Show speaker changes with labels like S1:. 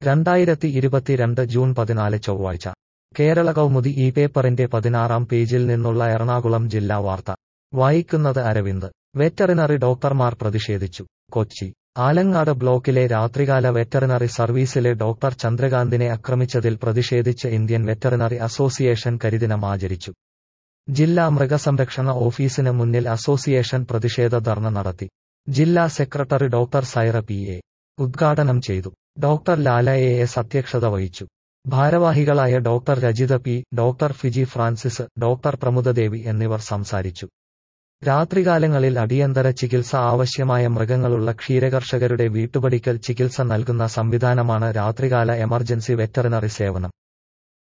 S1: രണ്ടായിരത്തി ഇരുപത്തിരണ്ട് ജൂൺ പതിനാല് ചൊവ്വാഴ്ച കേരള കൗമുദി ഈ പേപ്പറിന്റെ പതിനാറാം പേജിൽ നിന്നുള്ള എറണാകുളം ജില്ലാ വാർത്ത വായിക്കുന്നത് അരവിന്ദ് വെറ്ററിനറി ഡോക്ടർമാർ പ്രതിഷേധിച്ചു കൊച്ചി ആലങ്ങാട് ബ്ലോക്കിലെ രാത്രികാല വെറ്ററിനറി സർവീസിലെ ഡോക്ടർ ചന്ദ്രകാന്തിനെ ആക്രമിച്ചതിൽ പ്രതിഷേധിച്ച് ഇന്ത്യൻ വെറ്ററിനറി അസോസിയേഷൻ കരിദിനം ആചരിച്ചു ജില്ലാ മൃഗസംരക്ഷണ ഓഫീസിന് മുന്നിൽ അസോസിയേഷൻ പ്രതിഷേധ ധർണ നടത്തി ജില്ലാ secretary doctor Saira P A ഉദ്ഘാടനം ചെയ്തു ഡോക്ടർ ലാല എ എസ് അധ്യക്ഷത വഹിച്ചു ഭാരവാഹികളായ doctor Rajitha P doctor Fiji Francis doctor Pramudadevi എന്നിവർ സംസാരിച്ചു രാത്രികാലങ്ങളിൽ അടിയന്തര ചികിത്സ ആവശ്യമായ മൃഗങ്ങളുള്ള ക്ഷീരകർഷകരുടെ വീട്ടുപടിക്കൽ ചികിത്സ നൽകുന്ന സംവിധാനമാണ് രാത്രികാല എമർജൻസി വെറ്ററിനറി സേവനം